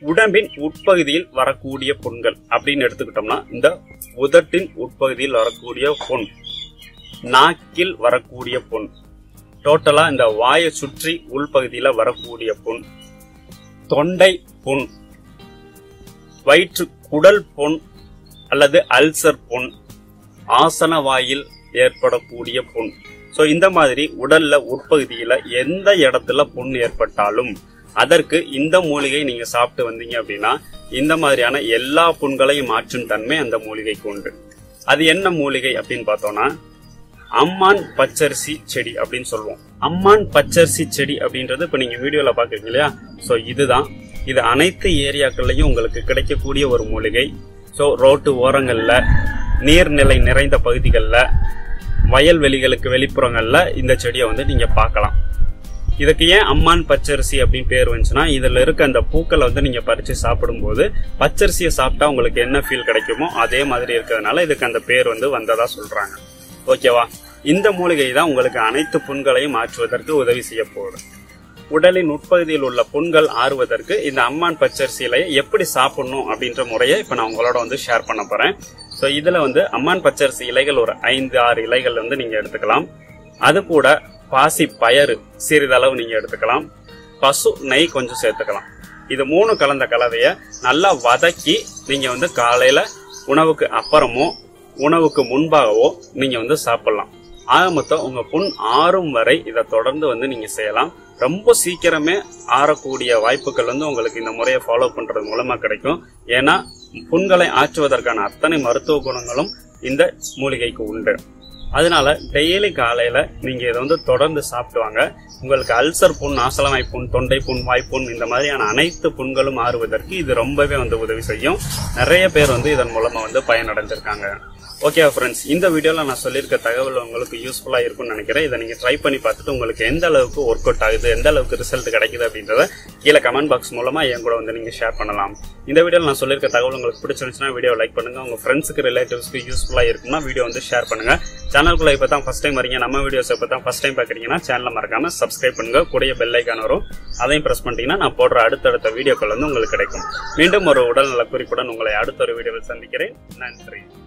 உடம்பின் உட்பகுதியில் வரக்கூடிய புண்கள் அப்படின்னு எடுத்துக்கிட்டோம்னா இந்த உதட்டின் உட்பகுதியில் வரக்கூடிய புண் நாக்கில் வரக்கூடிய புண் டோட்டலா இந்த வாயை சுற்றி உள்பகுதியில வரக்கூடிய புண் தொண்டை புண் வயிற்று குடல் புண் அல்லது அல்சர் புண் ஆசன வாயில் ஏற்படக்கூடிய புண் சோ இந்த மாதிரி உடல்ல உட்பகுதியில எந்த இடத்துல புண் ஏற்பட்டாலும் அதற்கு இந்த மூலிகை நீங்க சாப்பிட்டு வந்தீங்க அப்படின்னா இந்த மாதிரியான எல்லா புண்களையும் மாற்றும் தன்மை அந்த மூலிகைக்கு உண்டு அது என்ன மூலிகை அப்படின்னு பார்த்தோம்னா அம்மான் பச்சரிசி செடி அப்படின்னு சொல்லுவோம் அம்மான் பச்சரிசி செடி அப்படின்றது இப்ப நீங்க வீடியோல பாக்குறீங்க இல்லையா சோ இதுதான் இது அனைத்து ஏரியாக்கள்லயும் உங்களுக்கு கிடைக்கக்கூடிய ஒரு மூலிகை சோ ரோட்டு ஓரங்கள்ல நீர்நிலை நிறைந்த பகுதிகளில் வயல்வெளிகளுக்கு வெளிப்புறங்கள்ல இந்த செடியை வந்து நீங்க பார்க்கலாம் இதுக்கு ஏன் அம்மான் பச்சரிசி அப்படின்னு பேர் வந்துச்சுன்னா இதுல இருக்க அந்த பூக்களை வந்து நீங்க பறிச்சு சாப்பிடும்போது பச்சரிசியை சாப்பிட்டா உங்களுக்கு என்ன ஃபீல் கிடைக்குமோ அதே மாதிரி இருக்கிறதுனால இதுக்கு அந்த பேர் வந்து வந்ததா சொல்றாங்க ஓகேவா இந்த மூலிகை தான் உங்களுக்கு அனைத்து புண்களையும் மாற்றுவதற்கு உதவி செய்ய போகுது உடலின் உட்பகுதியில் உள்ள புண்கள் ஆறுவதற்கு இந்த அம்மான் பச்சரிசி இலையை எப்படி சாப்பிடணும் அப்படின்ற முறையை இப்ப நான் உங்களோட வந்து ஷேர் பண்ண போறேன் ஸோ இதுல வந்து அம்மான் பச்சரிசி இலைகள் ஒரு ஐந்து ஆறு இலைகள் வந்து நீங்க எடுத்துக்கலாம் அது கூட பாசி பயறு சிறிதளவு நீங்க எடுத்துக்கலாம் பசு நெய் கொஞ்சம் சேர்த்துக்கலாம் இது மூணு கலந்த கலவைய நல்லா வதக்கி நீங்க வந்து காலையில உணவுக்கு அப்புறமோ உணவுக்கு முன்பாகவோ நீங்க வந்து சாப்பிடலாம் ஆக மொத்தம் உங்க புண் ஆறும் வரை இதை தொடர்ந்து வந்து நீங்க செய்யலாம் ரொம்ப சீக்கிரமே ஆறக்கூடிய வாய்ப்புகள் வந்து உங்களுக்கு இந்த முறையை ஃபாலோ பண்றது மூலமா கிடைக்கும் ஏன்னா புண்களை ஆற்றுவதற்கான அத்தனை மருத்துவ குணங்களும் இந்த மூலிகைக்கு உண்டு அதனால டெய்லி காலையில நீங்க இதை வந்து தொடர்ந்து சாப்பிட்டு வாங்க உங்களுக்கு அல்சர் புண் ஆசலமாய் புண் தொண்டை புண் வாய்ப்புண் இந்த மாதிரியான அனைத்து புண்களும் ஆறுவதற்கு இது ரொம்பவே வந்து உதவி செய்யும் நிறைய பேர் வந்து இதன் மூலமா வந்து பயனடைஞ்சிருக்காங்க ஓகே ஃப்ரெண்ட்ஸ் இந்த வீடியோல நான் சொல்லியிருக்க தகவல் உங்களுக்கு யூஸ்ஃபுல்லா இருக்கும்னு நினைக்கிறேன் இதை நீங்க ட்ரை பண்ணி பார்த்துட்டு உங்களுக்கு எந்த அளவுக்கு ஒர்க் அவுட் ஆகுது எந்த அளவுக்கு ரிசல்ட் கிடைக்குது அப்படின்றத கீழே கமெண்ட் பாக்ஸ் மூலமா என் கூட வந்து நீங்க ஷேர் பண்ணலாம் இந்த வீடியோல நான் சொல்லியிருக்க தகவல் உங்களுக்கு பிடிச்சிருந்துச்சுன்னா வீடியோ லைக் பண்ணுங்க உங்க ஃப்ரெண்ட்ஸுக்கு ரிலேட்டிவ்ஸ்க்கு யூஸ்ஃபுல்லா இருக்கும்னா வீடியோ வந்து ஷேர் பண்ணுங்க சேனலுக்குள்ள இப்போ தான் ஃபர்ஸ்ட் டைம் வரீங்க நம்ம வீடியோஸ் இப்போ தான் ஃபர்ஸ்ட் டைம் பாக்குறீங்கன்னா சேனலை மறக்காம சப்ஸ்கிரைப் பண்ணுங்க கூடிய பெல் ஐக்கான் வரும் அதையும் பிரஸ் பண்ணிட்டீங்கன்னா நான் போடுற அடுத்தடுத்த வீடியோக்கள் வந்து உங்களுக்கு கிடைக்கும் மீண்டும் ஒரு உடல்நல குறிப்புடன் உங்களை அடுத்த ஒரு வீடியோவில் சந்திக்கிறேன் நன்றி